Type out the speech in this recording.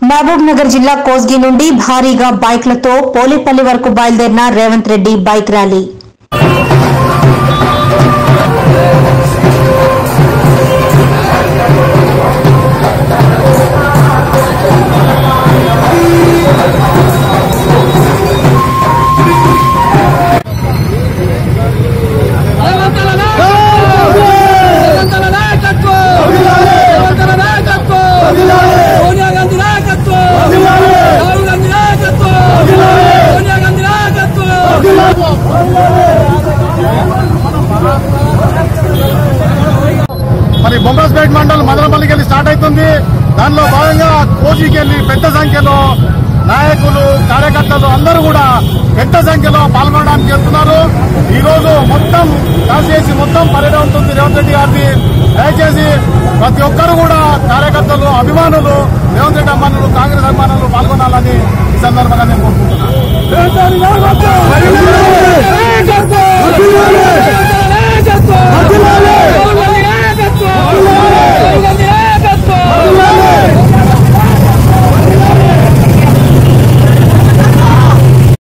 మహబూబ్ నగర్ జిల్లా కోస్గి నుండి భారీగా బైక్లతో పోలేపల్లి వరకు బయలుదేరిన రేవంత్ రెడ్డి బైక్ ర్యాలీ రేవంతల రేవంతల నాయకత్వం రేవంతల నాయకత్వం సోనియా గాంధీ నాయకత్వం రాహుల్ గాంధీ నాయకత్వం సోనియా గాంధీ నాయకత్వం మరి బొమ్మస్పేట మండలం మదనపల్లికి వెళ్ళి స్టార్ట్ అవుతుంది దానిలో భాగంగా కోచికి వెళ్ళి పెద్ద సంఖ్యలో నాయకులు కార్యకర్తలు అందరూ కూడా పెద్ద సంఖ్యలో పాల్గొనడానికి వెళ్తున్నారు ఈ రోజు మొత్తం కాసేసి మొత్తం పర్యటన ఉంటుంది రేవంత్ రెడ్డి గారిది దయచేసి ప్రతి ఒక్కరు కూడా కార్యకర్తలు అభిమానులు రేవంత్ రెడ్డి